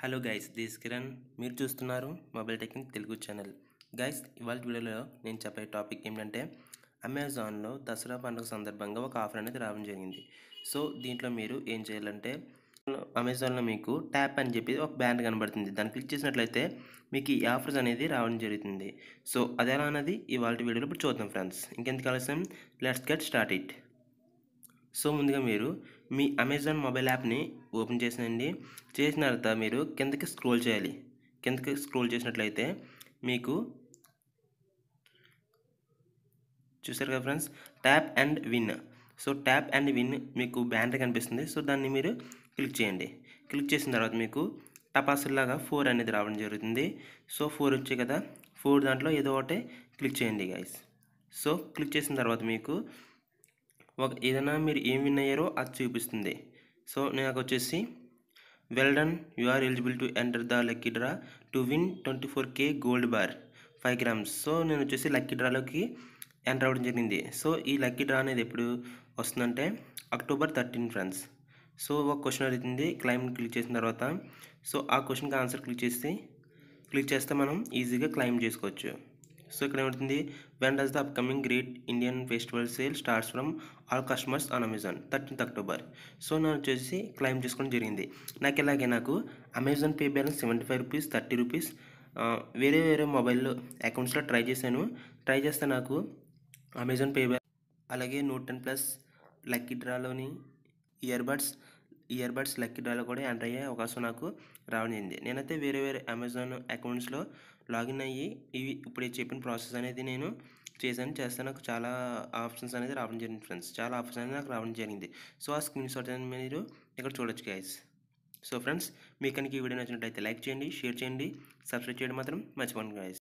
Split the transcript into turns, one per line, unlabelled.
hello guys this Kiran మీరు చూస్తున్నారు mobile technic Telugu channel guys ఇవాళ వీడియోలో నేను చెప్పే టాపిక్ ఏంటంటే అమెజాన్లో దసరా పండుగ సందర్భంగా ఒక ఆఫర్ అనేది రావడం జరిగింది సో దీంట్లో మీరు ఏం చేయాలంటే అమెజాన్లో మీకు ట్యాప్ అని చెప్పి ఒక బ్యానర్ కనబడుతుంది దాన్ని క్లిక్ చేసినట్లయితే మీకు ఈ ఆఫర్స్ అనేది రావడం జరుగుతుంది సో అది ఎలా అన్నది ఇవాళ వీడియోలో ఇప్పుడు చూద్దాం ఫ్రెండ్స్ ఇంకెందుకు ఆలస్యం let's get start it so ముందుగా మీరు మీ అమెజాన్ మొబైల్ యాప్ని ఓపెన్ చేసినండి చేసిన తర్వాత మీరు కిందకి స్క్రోల్ చేయాలి కిందకి స్క్రోల్ చేసినట్లయితే మీకు చూసారు కదా friends tap and win so tap and win మీకు బ్యానర్ కనిపిస్తుంది సో దాన్ని మీరు క్లిక్ చేయండి క్లిక్ చేసిన తర్వాత మీకు టపాసుల్లాగా ఫోర్ అనేది రావడం జరుగుతుంది సో ఫోర్ వచ్చాయి కదా ఫోర్ దాంట్లో ఏదో ఒకటి క్లిక్ చేయండి గైస్ సో క్లిక్ చేసిన తర్వాత మీకు ఒక ఏదైనా మీరు ఏం విన్ అయ్యారో అది చూపిస్తుంది సో నాకు వచ్చేసి well done you are eligible to enter the lucky draw to win twenty four K gold bar five grams so నేను వచ్చేసి లక్కీ డ్రాలోకి ఎంటర్ అవ్వడం జరిగింది సో ఈ లక్కీ డ్రా అనేది ఎప్పుడు వస్తుందంటే అక్టోబర్ థర్టీన్ ఫ్రెండ్స్ సో ఒక క్వశ్చన్ అడుగుతుంది క్లైమ్ క్లిక్ చేసిన తర్వాత సో ఆ క్వశ్చన్కి ఆన్సర్ క్లిక్ చేసి క్లిక్ చేస్తే మనం ఈజీగా క్లైమ్ చేసుకోవచ్చు సో ఇక్కడ ఏమవుతుంది when does the upcoming great Indian festival sale starts from all customers on Amazon thirteenth October so నేను వచ్చేసి క్లైమ్ చేసుకోవడం జరిగింది నాకు ఇలాగే నాకు Amazon pay balance seventy five rupees thirty rupees వేరే వేరే మొబైల్ అకౌంట్స్లో ట్రై చేశాను ట్రై చేస్తే నాకు అమెజాన్ పే బ్యాలెన్స్ అలాగే నోట్ టెన్ ప్లస్ లక్కీ డ్రాలోని earbuds earbuds lucky డ్రాలో కూడా ఎంటర్ అయ్యే అవకాశం నాకు రావడింది నేనైతే వేరే వేరే అమెజాన్ అకౌంట్స్లో లాగిన్ అయ్యి ఇవి ఇప్పుడు చెప్పిన ప్రాసెస్ అనేది నేను చేశాను చేస్తే నాకు చాలా ఆప్షన్స్ అనేది రావడం జరిగింది ఫ్రెండ్స్ చాలా ఆప్షన్స్ అనేది నాకు రావడం జరిగింది సో ఆ స్క్రీన్ షాట్ అనేది మీరు ఇక్కడ చూడొచ్చు గైస్ సో ఫ్రెండ్స్ మీకు కనుక ఈ వీడియో నచ్చినట్లయితే లైక్ చేయండి షేర్ చేయండి సబ్స్క్రైబ్ చేయడం మాత్రం మర్చిపోండి గైస్